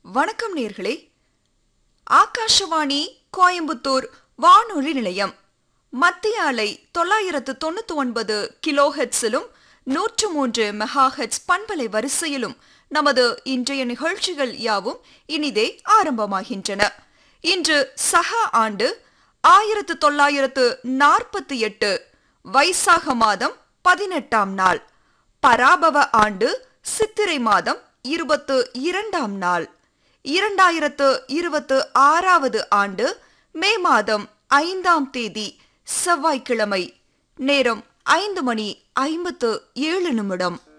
வணக்கம் நேர்களே ஆகாஷவாணி கோயம்புத்தூர் வானொலி நிலையம் மத்திய அலை தொள்ளாயிரத்து தொண்ணூத்தி ஒன்பது கிலோ ஹெட்ஸிலும் நூற்று மூன்று மெகா ஹெட்ஸ் பண்பலை வரிசையிலும் நமது இன்றைய நிகழ்ச்சிகள் யாவும் இனிதே ஆரம்பமாகின்றன இன்று சக ஆண்டு ஆயிரத்து தொள்ளாயிரத்து நாற்பத்தி எட்டு வைசாக மாதம் பதினெட்டாம் நாள் பராபவ ஆண்டு சித்திரை மாதம் இருபத்து இரண்டாம் நாள் இரண்டாயிரத்து இருபத்து ஆறாவது ஆண்டு மே மாதம் ஐந்தாம் தேதி செவ்வாய்க்கிழமை நேரம் ஐந்து மணி ஐம்பத்து ஏழு நிமிடம்